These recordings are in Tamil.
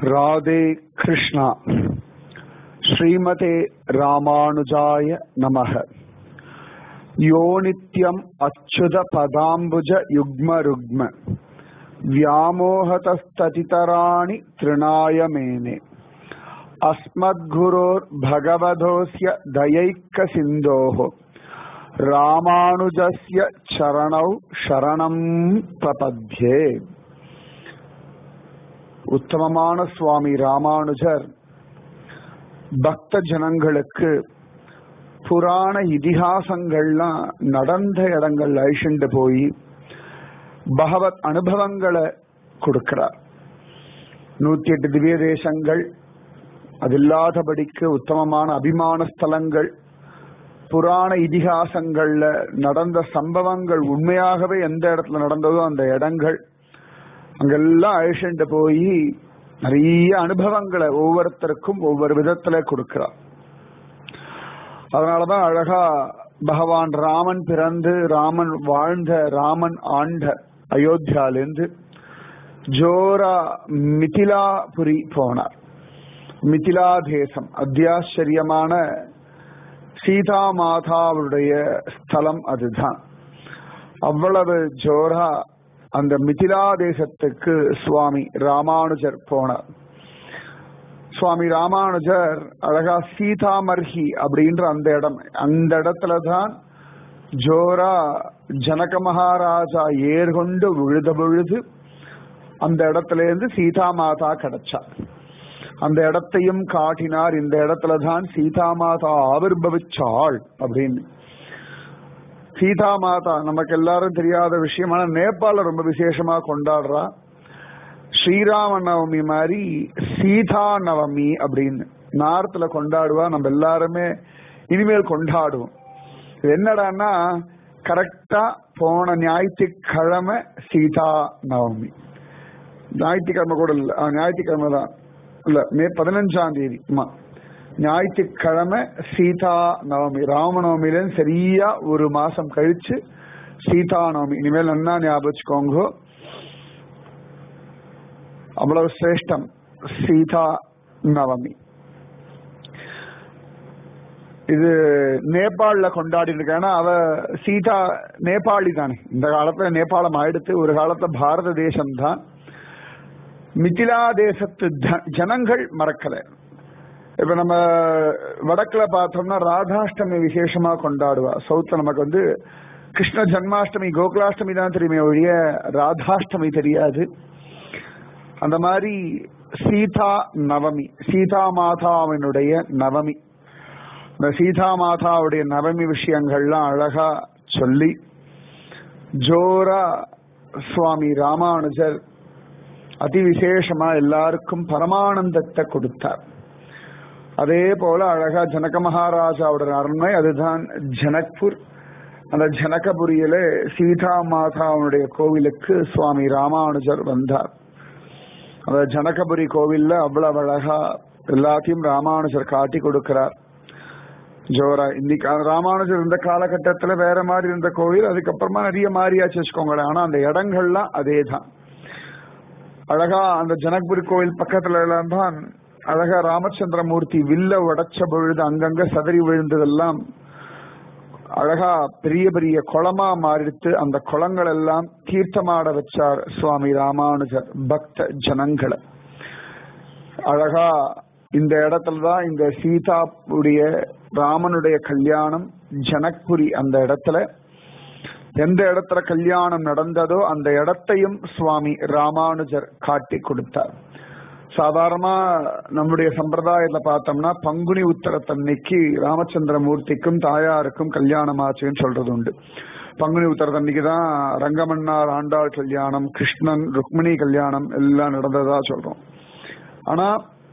ராதே கிருஷ்ணா ஸ்ரீமதே ராமானுஜாய நமக யோ நித்யம் அச்சுத பதாம்புஜ யுக்ம ருக்ம व्यामोहतस्ततितराणि तृणाय मेने अस्मद्गुरोर्भगवधोऽस्य दयैकसिन्धोः ராமானுஜஸ்ய சரணௌ சரணம் பிரபத்யே உத்தமமான சுவாமி ராமானுஜர் பக்த ஜனங்களுக்கு புராண இதிகாசங்கள்லாம் நடந்த இடங்கள் அழிச்சுண்டு போய் பகவத் அனுபவங்களை கொடுக்கிறார் நூத்தி எட்டு திவ்ய தேசங்கள் அது இல்லாதபடிக்கு உத்தமமான அபிமான ஸ்தலங்கள் புராண இதிகாசங்கள்ல நடந்த சம்பவங்கள் உண்மையாகவே எந்த இடத்துல நடந்ததோ அந்த இடங்கள் அங்கெல்லாம் அழிச்சுண்டு போய் நிறைய அனுபவங்களை ஒவ்வொருத்தருக்கும் ஒவ்வொரு விதத்துல கொடுக்கிறார் அதனாலதான் அழகா பகவான் ராமன் பிறந்து ராமன் வாழ்ந்த ராமன் ஆண்ட அயோத்தியாலேருந்து ஜோரா மிதிலாபுரி போனார் மிதிலா தேசம் அத்தியாச்சரியமான சீதா மாதாவுடைய ஸ்தலம் அதுதான் அவ்வளவு ஜோரா அந்த மிதிலா தேசத்துக்கு சுவாமி ராமானுஜர் போனார் சுவாமி ராமானுஜர் அழகா சீதாமர்ஹி அப்படின்ற அந்த இடம் அந்த இடத்துல தான் ஜோரா ஜனக மகாராஜா ஏர்கொண்டு விழுத பொழுது அந்த இடத்துல இருந்து சீதா மாதா கிடைச்சா அந்த இடத்தையும் காட்டினார் இந்த இடத்துல தான் சீதா மாதா ஆவிர்பவிச்சாள் அப்படின்னு சீதா மாதா நமக்கு எல்லாரும் தெரியாத விஷயமான நேபாள ரொம்ப விசேஷமா கொண்டாடுறா ஸ்ரீராம நவமி மாதிரி சீதா நவமி அப்படின்னு நார்த்ல கொண்டாடுவா நம்ம எல்லாருமே இனிமேல் கொண்டாடுவோம் என்னடான்னா கரெக்டா போன ஞாயிற்றுக்கிழமை சீதா நவமி ஞாயிற்றுக்கிழமை கூட இல்ல ஞாயிற்றுக்கிழமை தான் இல்ல மே பதினஞ்சாம் தேதி ஆமா ஞாயிற்றுக்கிழமை சீதா நவமி ராமநவமியில சரியா ஒரு மாசம் கழிச்சு சீதா நவமி இனிமேல் நல்லா ஞாபகம் வச்சுக்கோங்க அவ்வளவு சிரேஷ்டம் சீதா நவமி இது நேபாளில கொண்டாடி இருக்கானா அவ சீதா நேபாளி தானே இந்த காலத்துல நேபாளம் ஆயிடுத்து ஒரு காலத்துல பாரத தேசம் தான் மிதிலா தேசத்து ஜனங்கள் மறக்கல இப்ப நம்ம வடக்குல பார்த்தோம்னா ராதாஷ்டமி விசேஷமா கொண்டாடுவா சவுத்ல நமக்கு வந்து கிருஷ்ண ஜன்மாஷ்டமி கோகுலாஷ்டமி தான் தெரியுமே ஒழிய ராதாஷ்டமி தெரியாது அந்த மாதிரி சீதா நவமி சீதா மாதாவினுடைய நவமி இந்த சீதா மாதாவுடைய நவமி விஷயங்கள்லாம் அழகா சொல்லி ஜோரா சுவாமி ராமானுஜர் அதிவிசேஷமா எல்லாருக்கும் பரமானந்தத்தை கொடுத்தார் அதே போல அழகா ஜனக மகாராஜாவோட அரண்மை அதுதான் ஜனக்பூர் அந்த ஜனகபுரியில சீதா மாதாவுடைய கோவிலுக்கு சுவாமி ராமானுஜர் வந்தார் அந்த ஜனகபுரி கோவில்ல அவ்வளவு அழகா எல்லாத்தையும் ராமானுஜர் காட்டி கொடுக்கிறார் ஜோரா இன்னைக்கு ராமானுஜர் இந்த காலகட்டத்துல வேற மாதிரி இருந்த கோவில் அதுக்கப்புறமா நிறைய மாறியாச்சு வச்சுக்கோங்களேன் ஆனா அந்த இடங்கள்லாம் அதே தான் அழகா அந்த ஜனக்புரி கோவில் பக்கத்துல எல்லாம் தான் அழகா ராமச்சந்திரமூர்த்தி வில்ல உடைச்ச பொழுது அங்கங்க சதறி விழுந்ததெல்லாம் அழகா பெரிய பெரிய குளமா மாறிடுத்து அந்த குளங்கள் எல்லாம் தீர்த்தமாட வச்சார் சுவாமி ராமானுஜர் பக்த ஜனங்களை அழகா இந்த இடத்துலதான் இந்த சீதாவுடைய ராமனுடைய கல்யாணம் ஜனக்புரி அந்த இடத்துல எந்த இடத்துல கல்யாணம் நடந்ததோ அந்த இடத்தையும் சுவாமி ராமானுஜர் காட்டி கொடுத்தார் சாதாரணமா நம்முடைய சம்பிரதாயத்துல பார்த்தோம்னா பங்குனி உத்தரத்தன்னைக்கு ராமச்சந்திர மூர்த்திக்கும் தாயாருக்கும் கல்யாணம் ஆச்சுன்னு சொல்றது உண்டு பங்குனி உத்தரத்தன்னைக்கு தான் ரங்கமன்னார் ஆண்டாள் கல்யாணம் கிருஷ்ணன் ருக்மிணி கல்யாணம் எல்லாம் நடந்ததா சொல்றோம் ஆனா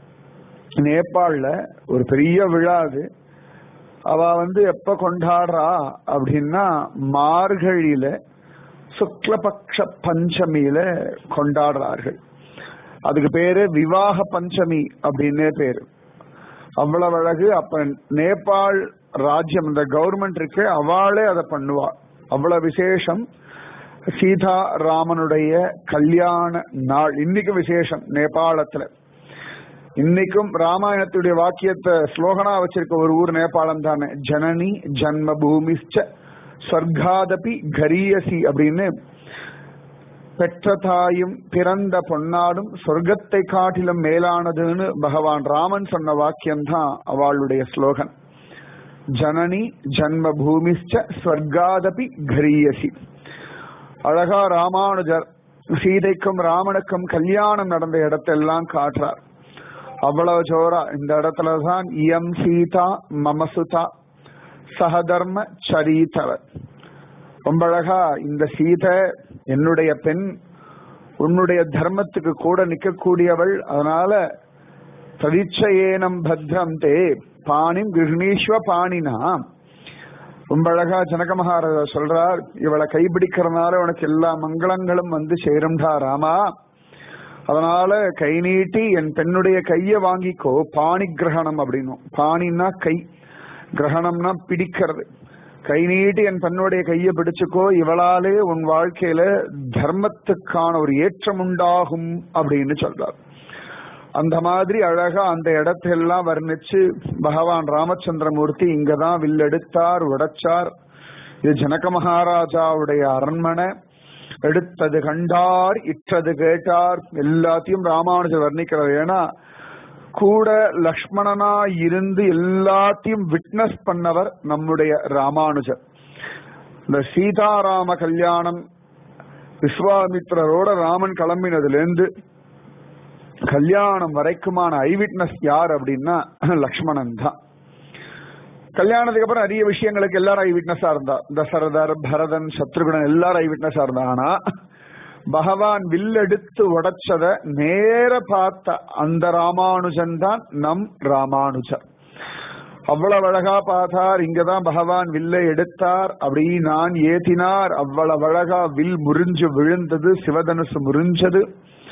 நேபாள்ல ஒரு பெரிய விழா அது அவ வந்து எப்ப கொண்டாடுறா அப்படின்னா மார்கழியில சுக்லபக்ஷ பஞ்சமியில கொண்டாடுறார்கள் அதுக்கு பேரு விவாக பஞ்சமி அப்படின்னே பேரு அவ்வளவு அழகு அப்ப நேபாள் ராஜ்யம் இந்த கவர்மெண்ட் இருக்கு அவளே அதை பண்ணுவா அவ்வளவு விசேஷம் சீதா ராமனுடைய கல்யாண நாள் இன்னைக்கு விசேஷம் நேபாளத்துல இன்னைக்கும் ராமாயணத்துடைய வாக்கியத்தை ஸ்லோகனா வச்சிருக்க ஒரு ஊர் நேபாளம் தானே ஜனனி ஜன்ம பூமிச்ச ஸ்வர்காதபி கரியசி அப்படின்னு பெற்ற தாயும் பிறந்த பொன்னாடும் சொர்க்கத்தை காட்டிலும் மேலானதுன்னு பகவான் ராமன் சொன்ன வாக்கியம் தான் அவளுடைய ஸ்லோகன் ஜனனி ஜன்ம பூமிச்ச ஸ்வர்காதபி கரியசி அழகா ராமானுஜர் சீதைக்கும் ராமனுக்கும் கல்யாணம் நடந்த இடத்தெல்லாம் காட்டுறார் அவ்வளவு ஜோரா இந்த இடத்துலதான் இயம் சீதா மமசுதா சகதர்ம சரீதவர் ரொம்ப அழகா இந்த சீதை என்னுடைய பெண் உன்னுடைய தர்மத்துக்கு கூட நிக்கக்கூடியவள் அதனால சதிச்சயேனம் பத்ரம் தே பாணிம் கிருஷ்ணீஸ்வ பாணினா ரொம்ப அழகா ஜனக மகாராஜா சொல்றார் இவளை கைப்பிடிக்கிறதுனால உனக்கு எல்லா மங்களங்களும் வந்து சேரும்டா ராமா அதனால கை நீட்டி என் பெண்ணுடைய கைய வாங்கிக்கோ பாணி கிரகணம் அப்படின்னும் பாணின்னா கை கிரகணம்னா பிடிக்கிறது கை நீட்டி என் பெண்ணுடைய கையை பிடிச்சுக்கோ இவளாலே உன் வாழ்க்கையில தர்மத்துக்கான ஒரு ஏற்றம் உண்டாகும் அப்படின்னு சொல்றார் அந்த மாதிரி அழகா அந்த இடத்தெல்லாம் வர்ணிச்சு பகவான் ராமச்சந்திரமூர்த்தி இங்கதான் வில்லெடுத்தார் உடைச்சார் இது ஜனக மகாராஜாவுடைய அரண்மனை எடுத்தது கண்டார் இற்றது கேட்டார் எல்லாத்தையும் ராமானுஜர் வர்ணிக்கிறார் ஏன்னா கூட லக்ஷ்மணனா இருந்து எல்லாத்தையும் விட்னஸ் பண்ணவர் நம்முடைய ராமானுஜர் இந்த சீதாராம கல்யாணம் விஸ்வாமித்ரரோட ராமன் கிளம்பினதுல இருந்து கல்யாணம் வரைக்குமான ஐ விட்னஸ் யார் அப்படின்னா லக்ஷ்மணன் தான் கல்யாணத்துக்கு அப்புறம் நிறைய விஷயங்களுக்கு எல்லாரும் ஐ விட்னஸா இருந்தா தசரதர் பரதன் சத்ருகுணன் எல்லாரும் ஐ விட்னஸா இருந்தா ஆனா பகவான் வில்லெடுத்து உடைச்சத நேர பார்த்த அந்த ராமானுஜன் தான் நம் ராமானுஜர் அவ்வளவு அழகா பார்த்தார் இங்கதான் பகவான் வில்லை எடுத்தார் அப்படி நான் ஏத்தினார் அவ்வளவு அழகா வில் முறிஞ்சு விழுந்தது சிவதனுசு முறிஞ்சது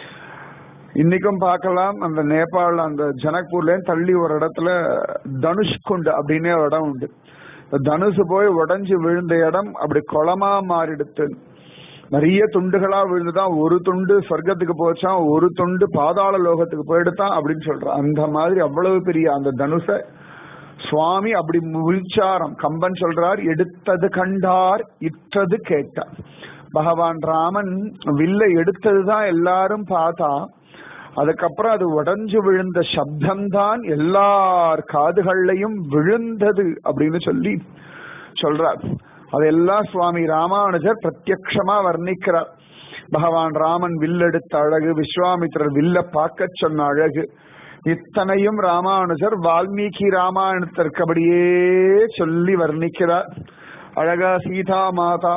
இன்னைக்கும் பார்க்கலாம் அந்த நேபாள் அந்த ஜனக்பூர்ல தள்ளி ஒரு இடத்துல தனுஷ்குண்டு அப்படின்னே ஒரு இடம் உண்டு தனுசு போய் உடஞ்சு விழுந்த இடம் அப்படி குளமா மாறிடுத்து நிறைய துண்டுகளா விழுந்துதான் ஒரு துண்டு சொர்க்கத்துக்கு போச்சான் ஒரு துண்டு பாதாள லோகத்துக்கு போயிடுதான் அப்படின்னு சொல்றான் அந்த மாதிரி அவ்வளவு பெரிய அந்த தனுச சுவாமி அப்படி முழிச்சாரம் கம்பன் சொல்றார் எடுத்தது கண்டார் இற்றது கேட்டார் பகவான் ராமன் வில்ல எடுத்ததுதான் எல்லாரும் பார்த்தா அதுக்கப்புறம் அது உடஞ்சு விழுந்த சப்தம்தான் எல்லார் காதுகள்லையும் விழுந்தது அப்படின்னு சொல்லி சொல்றார் அதெல்லாம் சுவாமி ராமானுஜர் பிரத்யக்ஷமா வர்ணிக்கிறார் பகவான் ராமன் வில்லெடுத்த அழகு விஸ்வாமித்திரர் வில்ல பார்க்க சொன்ன அழகு இத்தனையும் ராமானுஜர் வால்மீகி ராமாயணத்திற்கு அப்படியே சொல்லி வர்ணிக்கிறார் அழகா சீதா மாதா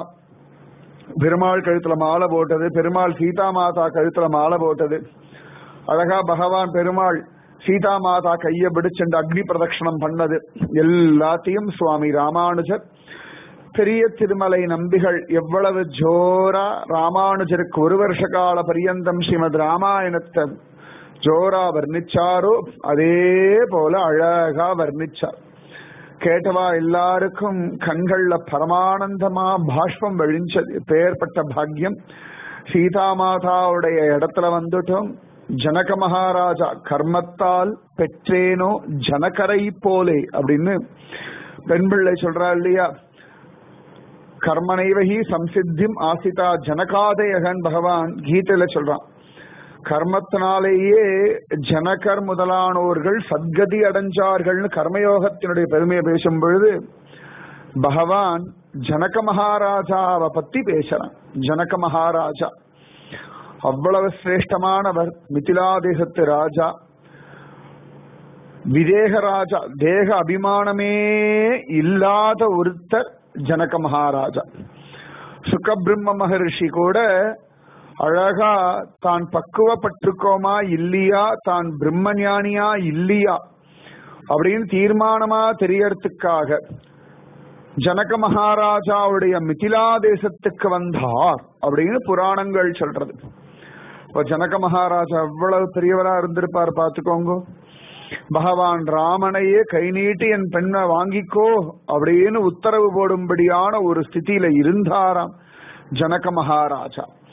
பெருமாள் கழுத்துல மாலை போட்டது பெருமாள் சீதா மாதா கழுத்துல மாலை போட்டது அழகா பகவான் பெருமாள் சீதா மாதா கைய பிடிச்சுண்டு அக்னி பிரதட்சணம் பண்ணது எல்லாத்தையும் சுவாமி ராமானுஜர் பெரிய திருமலை நம்பிகள் எவ்வளவு ஜோரா ராமானுஜருக்கு ஒரு வருஷ கால பரியந்தம் ஸ்ரீமத் ராமாயணத்தை ஜோரா வர்ணிச்சாரோ அதே போல அழகா வர்ணிச்சார் கேட்டவா எல்லாருக்கும் கண்கள்ல பரமானந்தமா பாஷ்பம் வழிஞ்சது பெயர்பட்ட பாக்கியம் சீதா மாதாவுடைய இடத்துல வந்துட்டோம் ஜனக மகாராஜா கர்மத்தால் பெற்றேனோ ஜனகரை போலே அப்படின்னு பெண் பிள்ளை சொல்றா இல்லையா கர்மனைவகி சம்சித்திம் ஆசிதா ஜனகாதயகன் பகவான் கீதையில சொல்றான் கர்மத்தினாலேயே ஜனகர் முதலானோர்கள் சத்கதி அடைஞ்சார்கள்னு கர்மயோகத்தினுடைய பெருமையை பேசும் பொழுது பகவான் ஜனக மகாராஜாவை பத்தி பேசுறான் ஜனக மகாராஜா அவ்வளவு சிரேஷ்டமானவர் மிதிலா தேசத்து ராஜா விதேக ராஜா தேக அபிமானமே இல்லாத ஒருத்தர் ஜனக மகாராஜா சுகபிரம்ம மகரிஷி கூட அழகா தான் பக்குவப்பட்டிருக்கோமா இல்லையா தான் பிரம்மஞானியா இல்லையா அப்படின்னு தீர்மானமா தெரியறதுக்காக ஜனக மகாராஜாவுடைய மிதிலா தேசத்துக்கு வந்தார் அப்படின்னு புராணங்கள் சொல்றது இப்ப ஜனக மகாராஜா எவ்வளவு பெரியவரா இருந்திருப்பார் பாத்துக்கோங்க பகவான் ராமனையே கை நீட்டி என் பெண்ணை வாங்கிக்கோ அப்படின்னு உத்தரவு போடும்படியான ஒரு ஸ்திதியில இருந்தாராம் ஜனக மகாராஜா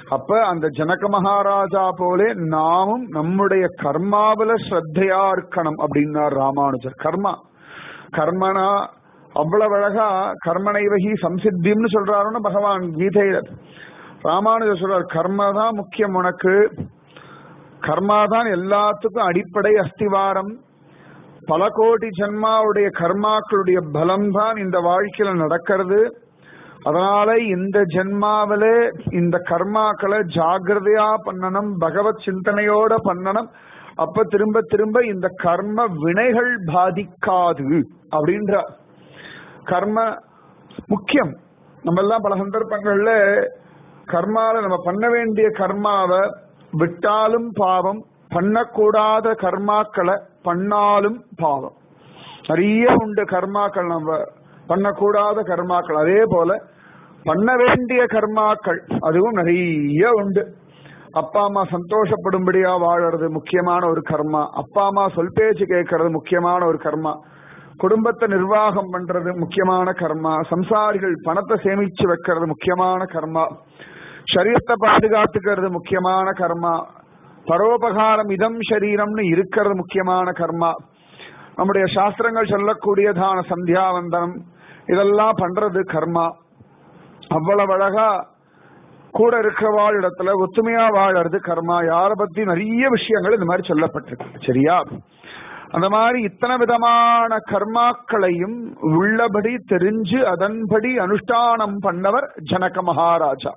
அப்ப அந்த ஜனக மகாராஜா போலே நாமும் நம்முடைய கர்மாவில ஸ்ரத்தையா இருக்கணும் அப்படின்னார் ராமானுஜர் கர்மா கர்மனா அவ்வளவு அழகா கர்மனைவகி சம்சித்தின்னு சொல்றாருன்னு பகவான் கீதையில ராமானுஜர் சொல்றார் கர்மா தான் முக்கியம் உனக்கு கர்மா தான் எல்லாத்துக்கும் அடிப்படை அஸ்திவாரம் பல கோடி ஜன்மாவுடைய கர்மாக்களுடைய பலம் தான் இந்த வாழ்க்கையில நடக்கிறது அதனால இந்த ஜென்மாவில இந்த கர்மாக்களை ஜாகிரதையா பண்ணணும் பகவத் சிந்தனையோட பண்ணணும் அப்ப திரும்ப திரும்ப இந்த கர்ம வினைகள் பாதிக்காது அப்படின்ற கர்ம முக்கியம் நம்ம எல்லாம் பல சந்தர்ப்பங்கள்ல கர்மால நம்ம பண்ண வேண்டிய கர்மாவை விட்டாலும் பாவம் பண்ணக்கூடாத கர்மாக்களை பண்ணாலும் பாவம் நிறைய உண்டு கர்மாக்கள் நம்ம பண்ணக்கூடாத கர்மாக்கள் அதே போல பண்ண வேண்டிய கர்மாக்கள் அதுவும் நிறைய உண்டு அப்பா அம்மா சந்தோஷப்படும்படியா வாழறது முக்கியமான ஒரு கர்மா அப்பா அம்மா சொல் பேச்சு கேட்கறது முக்கியமான ஒரு கர்மா குடும்பத்தை நிர்வாகம் பண்றது முக்கியமான கர்மா சம்சாரிகள் பணத்தை சேமிச்சு வைக்கிறது முக்கியமான கர்மா சரீரத்தை பாதுகாத்துக்கிறது முக்கியமான கர்மா பரோபகாரம் இதம் சரீரம்னு இருக்கிறது முக்கியமான கர்மா நம்முடைய சாஸ்திரங்கள் சொல்லக்கூடியதான சந்தியாவந்தனம் இதெல்லாம் பண்றது கர்மா அவ்வளவு அழகா கூட இருக்கிறவாள் இடத்துல ஒத்துமையா வாழறது கர்மா யார பத்தி நிறைய விஷயங்கள் இந்த மாதிரி சொல்லப்பட்டிருக்கு சரியா அந்த மாதிரி இத்தனை விதமான கர்மாக்களையும் உள்ளபடி தெரிஞ்சு அதன்படி அனுஷ்டானம் பண்ணவர் ஜனக மகாராஜா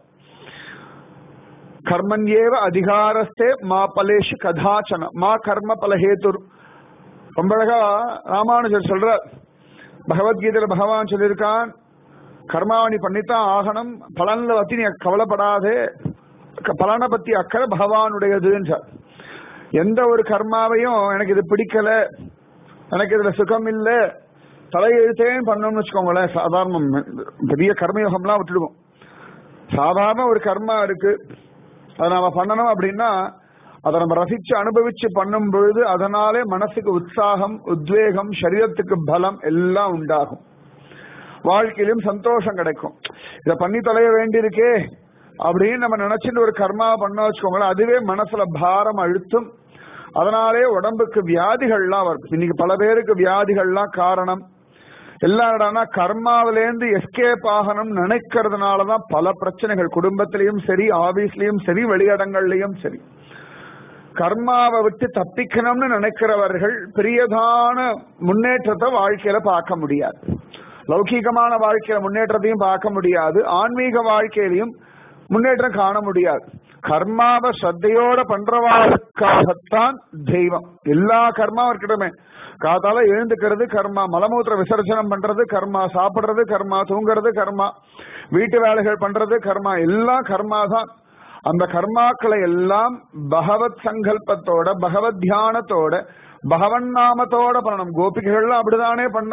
கர்மன்யேவ அதிகாரஸ்தே மா பலேஷு கதாச்சன மா கர்ம பலஹேதுர் ரொம்ப அழகா ராமானுஜர் சொல்றார் பகவத்கீதையில பகவான் சொல்லியிருக்கான் கர்மாவணி பண்ணித்தான் ஆகணும் பலன்ல பத்தி நீ கவலைப்படாதே க- பலனை பத்தி அக்கறை பகவானுடையதுன்னு எந்த ஒரு கர்மாவையும் எனக்கு இது பிடிக்கல எனக்கு இதுல சுகம் இல்ல தலையெழுத்தேன் பண்ணோம்னு வச்சுக்கோங்களேன் சாதாரணம் பெரிய கர்மயோகம்லாம் விட்டுடுவோம் சாதாரண ஒரு கர்மா இருக்கு அதை நாம பண்ணணும் அப்படின்னா அதை நம்ம ரசிச்சு அனுபவிச்சு பண்ணும் பொழுது அதனாலே மனசுக்கு உற்சாகம் உத்வேகம் சரீரத்துக்கு பலம் எல்லாம் உண்டாகும் வாழ்க்கையிலும் சந்தோஷம் கிடைக்கும் இதை பண்ணி தொலைய வேண்டியிருக்கே அப்படின்னு நம்ம நினைச்சிட்டு ஒரு கர்மா பண்ண வச்சுக்கோங்களேன் அதுவே மனசுல பாரம் அழுத்தும் அதனாலே உடம்புக்கு வியாதிகள்லாம் வரும் இன்னைக்கு பல பேருக்கு வியாதிகள்லாம் காரணம் எல்லாருடானா கர்மாவிலேருந்து எஸ்கேப் ஆகணும் நினைக்கிறதுனாலதான் பல பிரச்சனைகள் குடும்பத்திலையும் சரி ஆபீஸ்லயும் சரி வெளியிடங்கள்லயும் சரி கர்மாவை விட்டு தப்பிக்கணும்னு நினைக்கிறவர்கள் பெரியதான முன்னேற்றத்தை வாழ்க்கையில பார்க்க முடியாது லௌகீகமான வாழ்க்கையில முன்னேற்றத்தையும் பார்க்க முடியாது ஆன்மீக வாழ்க்கையிலையும் முன்னேற்றம் காண முடியாது கர்மாவை ஸ்ரத்தையோட பண்றவாளுக்காகத்தான் தெய்வம் எல்லா கர்மாவும் இருக்கட்டுமே காத்தால எழுந்துக்கிறது கர்மா மலமூத்திர விசர்ஜனம் பண்றது கர்மா சாப்பிடுறது கர்மா தூங்குறது கர்மா வீட்டு வேலைகள் பண்றது கர்மா எல்லாம் கர்மா தான் அந்த கர்மாக்களை எல்லாம் பகவத் சங்கல்பத்தோட பகவத் தியானத்தோட பகவன் நாமத்தோட பண்ணணும் கோபிகைகள்லாம் அப்படிதானே பண்ணா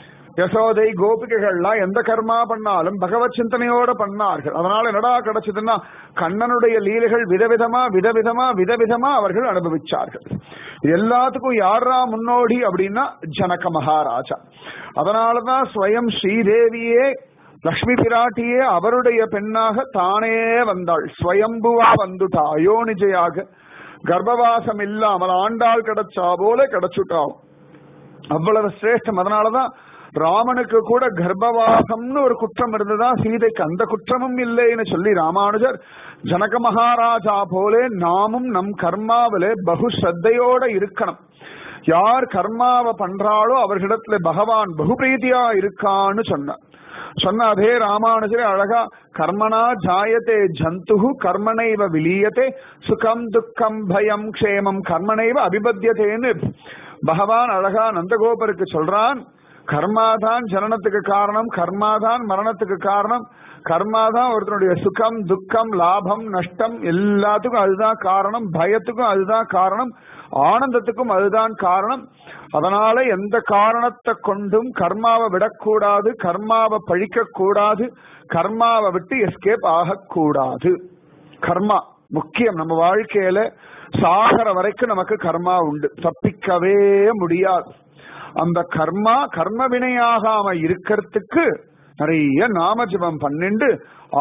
யசோதை கோபிகைகள்லாம் எந்த கர்மா பண்ணாலும் பகவத் சிந்தனையோட பண்ணார்கள் அதனால என்னடா கிடைச்சதுன்னா கண்ணனுடைய லீலைகள் விதவிதமா விதவிதமா விதவிதமா அவர்கள் அனுபவிச்சார்கள் இது எல்லாத்துக்கும் யாரா முன்னோடி அப்படின்னா ஜனக மகாராஜா அதனாலதான் ஸ்வயம் ஸ்ரீதேவியே லக்ஷ்மி பிராட்டியே அவருடைய பெண்ணாக தானே வந்தாள் ஸ்வயம்புவா வந்துட்டா அயோனிஜையாக கர்ப்பவாசம் இல்லாமல் ஆண்டாள் கிடைச்சா போல கிடைச்சுட்டாவும் அவ்வளவு சிரேஷ்டம் அதனாலதான் ராமனுக்கு கூட கர்ப்பவாசம்னு ஒரு குற்றம் இருந்ததா சீதைக்கு அந்த குற்றமும் இல்லைன்னு சொல்லி ராமானுஜர் ஜனக மகாராஜா போலே நாமும் நம் கர்மாவில பகு ஸ்ரத்தையோட இருக்கணும் யார் கர்மாவை பண்றாளோ அவர்களிடத்துல பகவான் பகுபிரீதியா இருக்கான்னு சொன்னார் சொன்ன அதே ராமானுஜரே அழகா கர்மனா ஜாயத்தே ஜந்து கர்மனைவ விலீயத்தே சுகம் துக்கம் பயம் க்ஷேமம் கர்மனைவ அபிபத்தியதேன்னு பகவான் அழகா நந்தகோபருக்கு சொல்றான் கர்மாதான் ஜனனத்துக்கு காரணம் கர்மாதான் மரணத்துக்கு காரணம் கர்மாதான் ஒருத்தனுடைய சுகம் துக்கம் லாபம் நஷ்டம் எல்லாத்துக்கும் அதுதான் காரணம் பயத்துக்கும் அதுதான் காரணம் ஆனந்தத்துக்கும் அதுதான் காரணம் அதனால எந்த காரணத்தை கொண்டும் கர்மாவை விடக்கூடாது கர்மாவை பழிக்க கூடாது கர்மாவை விட்டு எஸ்கேப் ஆகக்கூடாது கர்மா முக்கியம் நம்ம வாழ்க்கையில சாகர வரைக்கும் நமக்கு கர்மா உண்டு தப்பிக்கவே முடியாது அந்த கர்மா கர்ம வினையாகாம இருக்கிறதுக்கு நிறைய நாம ஜபம் பண்ணிண்டு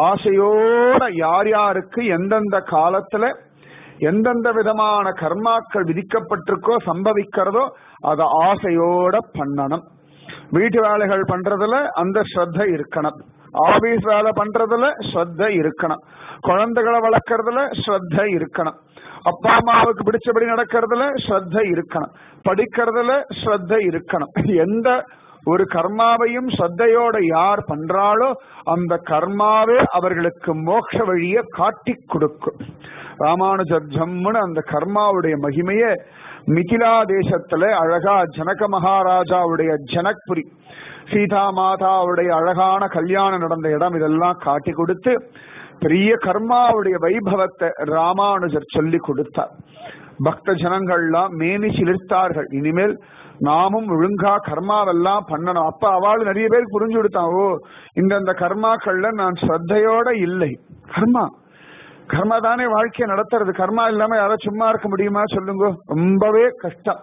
ஆசையோட யார் யாருக்கு எந்தெந்த காலத்துல எந்தெந்த விதமான கர்மாக்கள் விதிக்கப்பட்டிருக்கோ சம்பவிக்கிறதோ அதை ஆசையோட பண்ணணும் வீட்டு வேலைகள் பண்றதுல அந்த ஸ்ரத்த இருக்கணும் ஆபீஸ் வேலை பண்றதுல ஸ்ரத்த இருக்கணும் குழந்தைகளை வளர்க்கறதுல ஸ்ரத்த இருக்கணும் அப்பா அம்மாவுக்கு பிடிச்சபடி நடக்கிறதுல ஸ்ரத்த இருக்கணும் படிக்கிறதுல ஸ்ரத்த இருக்கணும் எந்த ஒரு கர்மாவையும் ஸ்ரத்தையோட யார் பண்றாளோ அந்த கர்மாவே அவர்களுக்கு மோட்ச வழிய காட்டி கொடுக்கும் ராமானுஜர் ஜம்முன்னு அந்த கர்மாவுடைய மகிமையை மிதிலா தேசத்துல அழகா ஜனக மகாராஜாவுடைய ஜனக்புரி சீதா மாதாவுடைய அழகான கல்யாணம் நடந்த இடம் இதெல்லாம் காட்டி கொடுத்து பெரிய கர்மாவுடைய வைபவத்தை ராமானுஜர் சொல்லி கொடுத்தார் பக்த ஜனங்கள்லாம் மேனி சிலிர்த்தார்கள் இனிமேல் நாமும் ஒழுங்கா கர்மாவெல்லாம் பண்ணணும் அப்ப அவள் நிறைய பேர் புரிஞ்சு கொடுத்தான் ஓ இந்தந்த கர்மாக்கள்ல நான் ஸ்ரத்தையோட இல்லை கர்மா கர்மா தானே வாழ்க்கையை நடத்துறது கர்மா இல்லாம யாரும் சும்மா இருக்க முடியுமா சொல்லுங்க ரொம்பவே கஷ்டம்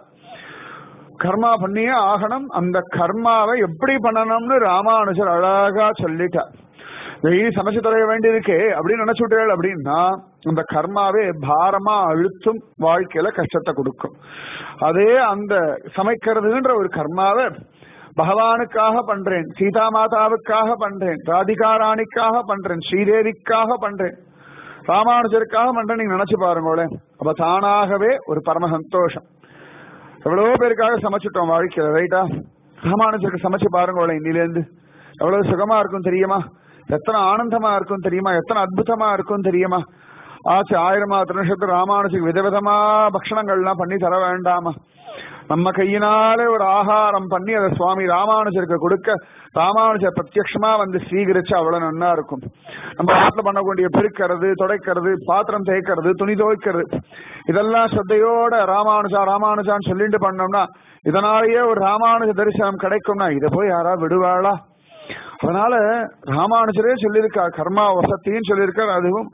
கர்மா பண்ணியே ஆகணும் அந்த கர்மாவை எப்படி பண்ணணும்னு ராமானுஜர் அழகா சொல்லிட்டார் டெய்லி சமைச்சு தொலைய வேண்டியிருக்கு அப்படின்னு நினைச்சுட்டேள் அப்படின்னா அந்த கர்மாவே பாரமா அழுத்தும் வாழ்க்கையில கஷ்டத்தை கொடுக்கும் அதே அந்த சமைக்கிறதுன்ற ஒரு கர்மாவை பகவானுக்காக பண்றேன் சீதா மாதாவுக்காக பண்றேன் ராதிகா ராணிக்காக பண்றேன் ஸ்ரீதேவிக்காக பண்றேன் ராமானுஜருக்காக பண்றேன் நீங்க நினைச்சு பாருங்களேன் அப்ப தானாகவே ஒரு பரம சந்தோஷம் எவ்வளவோ பேருக்காக சமைச்சிட்டோம் வாழ்க்கையில ரைட்டா ராமானுஜருக்கு சமைச்சு பாருங்களேன் இன்னிலேருந்து எவ்வளவு சுகமா இருக்கும் தெரியுமா எத்தனை ஆனந்தமா இருக்கும் தெரியுமா எத்தனை அற்புதமா இருக்கும் தெரியுமா ஆச்சு ஆயிரமா திருநட்சத்திர ராமானுஜுக்கு விதவிதமா பக்ஷணங்கள்லாம் பண்ணி தர வேண்டாமா நம்ம கையினாலே ஒரு ஆகாரம் பண்ணி அதை சுவாமி ராமானுஜருக்கு கொடுக்க ராமானுஜர் பிரத்யட்சமா வந்து ஸ்வீகரிச்சு அவ்வளவு நன்னா இருக்கும் நம்ம வீட்டுல பண்ணக்கூடிய பெருக்கிறது துடைக்கிறது பாத்திரம் தேய்க்கிறது துணி துவைக்கிறது இதெல்லாம் ஸ்ரத்தையோட ராமானுஜா ராமானுஜான்னு சொல்லிட்டு பண்ணோம்னா இதனாலேயே ஒரு ராமானுஜ தரிசனம் கிடைக்கும்னா இதை போய் யாராவது விடுவாளா அதனால ராமானுஜரே சொல்லியிருக்கா கர்மா வசத்தின்னு சொல்லியிருக்கார் அதுவும்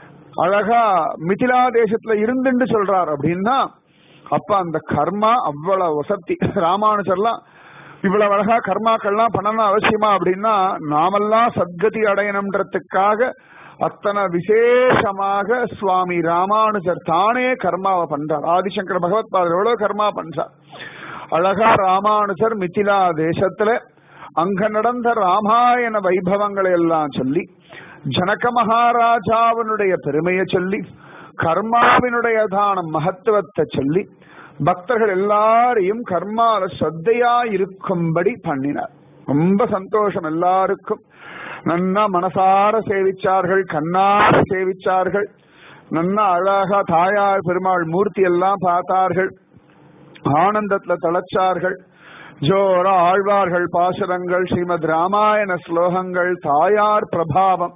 அழகா மிதிலா தேசத்துல இருந்துன்னு சொல்றார் அப்படின்னா அப்ப அந்த கர்மா அவ்வளவு வசத்தி ராமானுஜர்லாம் இவ்வளவு அழகா கர்மாக்கள்லாம் பண்ணணும் அவசியமா அப்படின்னா நாமெல்லாம் சத்கதி அடையணுன்றதுக்காக அத்தனை விசேஷமாக சுவாமி ராமானுஜர் தானே கர்மாவை பண்றார் ஆதிசங்கர பகவத்பாதர் எவ்வளவு கர்மா பண்றார் அழகா ராமானுஜர் மிதிலா தேசத்துல அங்க நடந்த ராமாயண வைபவங்களை எல்லாம் சொல்லி ஜனக மகாராஜாவினுடைய பெருமையை சொல்லி கர்மாவினுடைய தான மகத்துவத்தை சொல்லி பக்தர்கள் எல்லாரையும் கர்மால ஸ்ரத்தையா இருக்கும்படி பண்ணினார் ரொம்ப சந்தோஷம் எல்லாருக்கும் நன்னா மனசார சேவிச்சார்கள் கண்ணார சேவிச்சார்கள் நன்னா அழகா தாயார் பெருமாள் மூர்த்தி எல்லாம் பார்த்தார்கள் ஆனந்தத்துல தளச்சார்கள் ஜோர ஆழ்வார்கள் பாசுரங்கள் ஸ்ரீமத் ராமாயண ஸ்லோகங்கள் தாயார் பிரபாவம்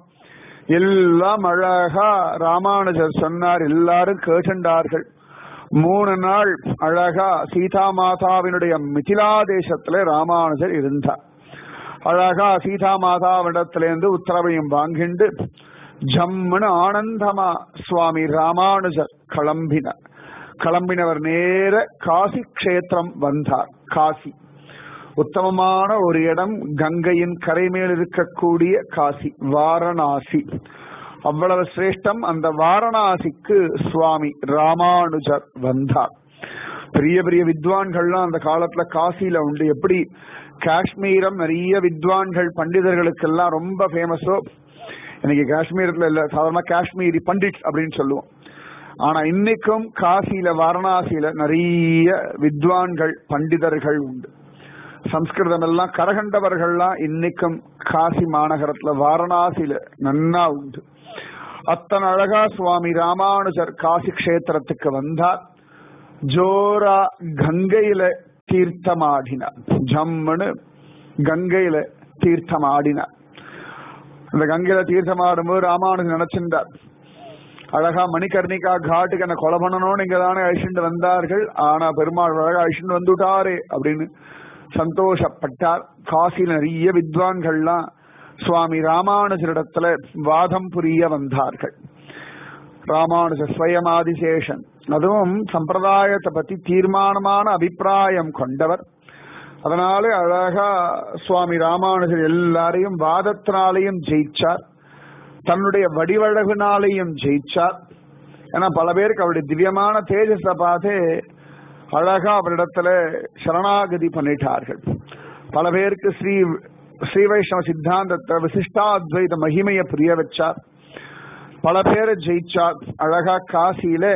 எல்லாம் அழகா ராமானுஜர் சொன்னார் எல்லாரும் கேட்டுண்டார்கள் மூணு நாள் அழகா சீதா மாதாவினுடைய மிதிலா தேசத்துல ராமானுஜர் இருந்தார் அழகா சீதா மாதாவிடத்திலேருந்து உத்தரவையும் வாங்கிண்டு ஜம்முன்னு ஆனந்தமா சுவாமி ராமானுஜர் கிளம்பினார் கிளம்பினவர் நேர காசி கஷேத்திரம் வந்தார் காசி உத்தமமான ஒரு இடம் கங்கையின் கரை மேல் இருக்கக்கூடிய காசி வாரணாசி அவ்வளவு சிரேஷ்டம் அந்த வாரணாசிக்கு சுவாமி ராமானுஜர் வந்தார் பெரிய பெரிய வித்வான்கள்லாம் அந்த காலத்துல காசியில உண்டு எப்படி காஷ்மீரம் நிறைய வித்வான்கள் பண்டிதர்களுக்கெல்லாம் ரொம்ப ஃபேமஸோ இன்னைக்கு காஷ்மீரத்துல இல்ல சாதாரண காஷ்மீரி பண்டிட்ஸ் அப்படின்னு சொல்லுவோம் ஆனா இன்னைக்கும் காசியில வாரணாசியில நிறைய வித்வான்கள் பண்டிதர்கள் உண்டு சம்ஸ்கிருதம் எல்லாம் கரகண்டவர்கள்லாம் இன்னைக்கும் காசி மாநகரத்துல வாரணாசியில நன்னா உண்டு அத்தனை அழகா சுவாமி ராமானுஜர் காசி கஷேத்திரத்துக்கு வந்தார் ஜோரா கங்கையில தீர்த்தமாடினார் ஜம்முன்னு கங்கையில தீர்த்தமாடினார் இந்த கங்கையில தீர்த்தமாடும்போது ராமானுஜன் நினைச்சிருந்தார் அழகா மணிகர்ணிகா காட்டுக்கு என்ன கொலை பண்ணணும்னு இங்க தானே அழிச்சுட்டு வந்தார்கள் ஆனா பெருமாள் அழகா அழிச்சுட்டு வந்துட்டாரே அப்படின்னு சந்தோஷப்பட்டார் காசியில் நிறைய வித்வான்கள்லாம் சுவாமி ராமானுஜரிடத்துல வாதம் புரிய வந்தார்கள் ராமானுஜ ஸ்வயம் ஆதிசேஷன் அதுவும் சம்பிரதாயத்தை பத்தி தீர்மானமான அபிப்பிராயம் கொண்டவர் அதனால அழகா சுவாமி ராமானுஜர் எல்லாரையும் வாதத்தினாலையும் ஜெயிச்சார் தன்னுடைய வடிவழகுனாலையும் ஜெயிச்சார் ஏன்னா பல பேருக்கு அவருடைய திவ்யமான தேஜஸை பார்த்து அழகா அவரிடத்துல சரணாகதி பண்ணிட்டார்கள் பல பேருக்கு ஸ்ரீ ஸ்ரீ வைஷ்ணவ சித்தாந்தத்தை விசிஷ்டாத்வைத மகிமையை புரிய வச்சார் பல பேரை ஜெயிச்சார் அழகா காசியில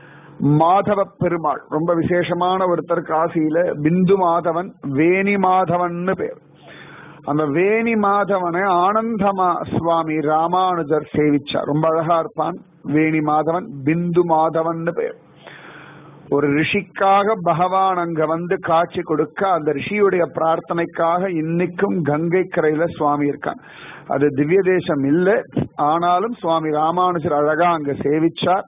மாதவ பெருமாள் ரொம்ப விசேஷமான ஒருத்தர் காசியில பிந்து மாதவன் வேணி மாதவன்னு பேர் அந்த வேணி மாதவனை ஆனந்தமா சுவாமி ராமானுஜர் சேவிச்சார் ரொம்ப அழகா இருப்பான் வேணி மாதவன் பிந்து மாதவன்னு பேர் ஒரு ரிஷிக்காக பகவான் அங்க வந்து காட்சி கொடுக்க அந்த ரிஷியுடைய பிரார்த்தனைக்காக இன்னைக்கும் கங்கை கரையில சுவாமி இருக்கான் அது திவ்ய தேசம் இல்லை ஆனாலும் சுவாமி ராமானுஜர் அழகா அங்க சேவிச்சார்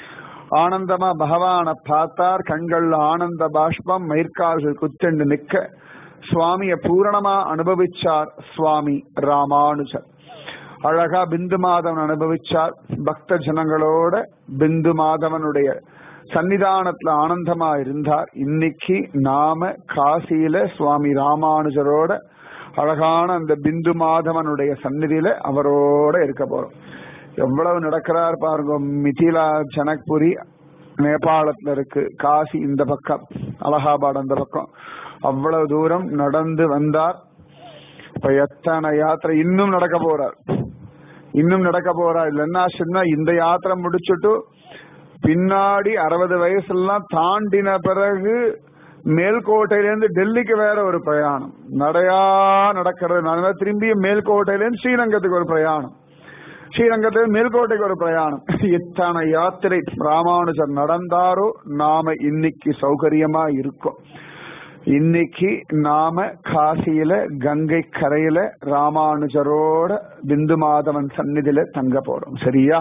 ஆனந்தமா பகவான பார்த்தார் கண்கள்ல ஆனந்த பாஷ்பம் மயிர்கால்கள் குத்தெண்டு நிக்க சுவாமிய பூரணமா அனுபவிச்சார் சுவாமி ராமானுஜர் அழகா பிந்து மாதவன் அனுபவிச்சார் பக்த ஜனங்களோட பிந்து மாதவனுடைய சன்னிதானத்துல ஆனந்தமா இருந்தார் இன்னைக்கு நாம காசியில சுவாமி ராமானுஜரோட அழகான அந்த பிந்து மாதவனுடைய சந்நிதியில அவரோட இருக்க போறோம் எவ்வளவு நடக்கிறார் பாருங்க மிதிலா ஜனக்புரி நேபாளத்துல இருக்கு காசி இந்த பக்கம் அலகாபாத் அந்த பக்கம் அவ்வளவு தூரம் நடந்து வந்தார் இப்ப எத்தனை யாத்திரை இன்னும் நடக்க போறார் இன்னும் நடக்க போறார் இல்லைன்னா சொன்னா இந்த யாத்திரை முடிச்சுட்டு பின்னாடி அறுபது வயசுலாம் தாண்டின பிறகு மேல்கோட்டையிலேருந்து டெல்லிக்கு வேற ஒரு பிரயாணம் நடையா நடக்கிறது திரும்பி மேல்கோட்டையிலேருந்து ஸ்ரீரங்கத்துக்கு ஒரு பிரயாணம் ஸ்ரீரங்கத்தில் மேல்கோட்டைக்கு ஒரு பிரயாணம் எத்தனை யாத்திரை ராமானுஜர் நடந்தாரோ நாம இன்னைக்கு சௌகரியமா இருக்கோம் இன்னைக்கு நாம காசியில கங்கை கரையில ராமானுஜரோட பிந்து மாதவன் சந்நிதியில தங்க போறோம் சரியா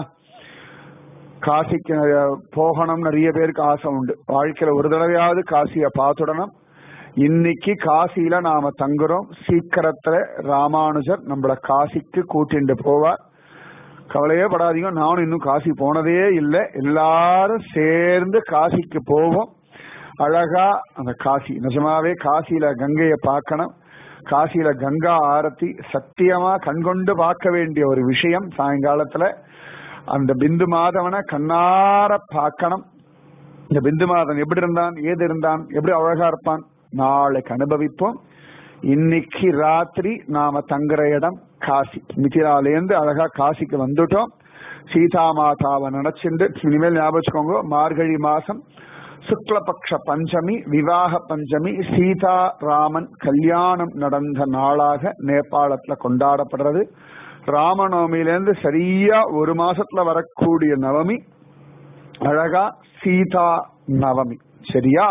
காசிக்கு போகணும் நிறைய பேருக்கு ஆசை உண்டு வாழ்க்கையில ஒரு தடவையாவது காசிய பார்த்துடணும் இன்னைக்கு காசியில நாம தங்குறோம் சீக்கிரத்துல ராமானுஜர் நம்மள காசிக்கு கூட்டிட்டு போவார் கவலையே படாதீங்க நானும் இன்னும் காசி போனதே இல்லை எல்லாரும் சேர்ந்து காசிக்கு போவோம் அழகா அந்த காசி நிஜமாவே காசியில கங்கையை பார்க்கணும் காசியில கங்கா ஆரத்தி சத்தியமா கண்கொண்டு பார்க்க வேண்டிய ஒரு விஷயம் சாயங்காலத்துல அந்த பிந்து மாதவனை கண்ணார பார்க்கணும் இந்த பிந்து மாதவன் எப்படி இருந்தான் ஏது இருந்தான் எப்படி அழகா இருப்பான் நாளைக்கு அனுபவிப்போம் இன்னைக்கு ராத்திரி நாம தங்குற இடம் காசி மிதிலாலேருந்து அழகா காசிக்கு வந்துட்டோம் சீதா மாதாவை நினைச்சுண்டு இனிமேல் ஞாபகம் வச்சுக்கோங்க மார்கழி மாசம் சுக்லபக்ஷ பஞ்சமி விவாக பஞ்சமி சீதா ராமன் கல்யாணம் நடந்த நாளாக நேபாளத்துல கொண்டாடப்படுறது ராமநவமியிலேருந்து சரியா ஒரு மாசத்துல வரக்கூடிய நவமி அழகா சீதா நவமி சரியா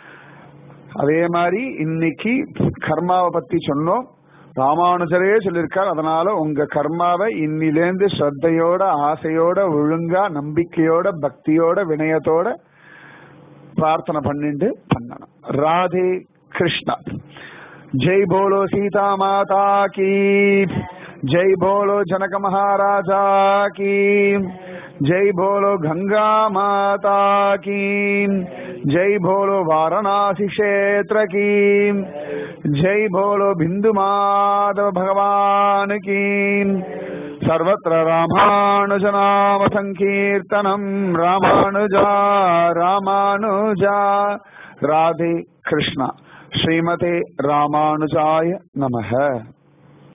அதே மாதிரி இன்னைக்கு கர்மாவை பத்தி சொன்னோம் ராமானுஜரே சொல்லியிருக்கார் அதனால உங்க கர்மாவை இன்னிலேந்து ஸ்ரத்தையோட ஆசையோட ஒழுங்கா நம்பிக்கையோட பக்தியோட வினயத்தோட பிரார்த்தனை பண்ணிட்டு பண்ணணும் ராதே கிருஷ்ணா ஜெய் போலோ சீதா மாதா கீ जय बोलो जनक महाराजा की जय बोलो गंगा माता की जय बोलो वाराणसी क्षेत्र की जय बोलो बिंदु माधव भगवान की सर्वत्र रामानुज नाम संकीर्तनम रामानुजा रामानुजा राधे कृष्ण श्रीमते रामानुजाय नमः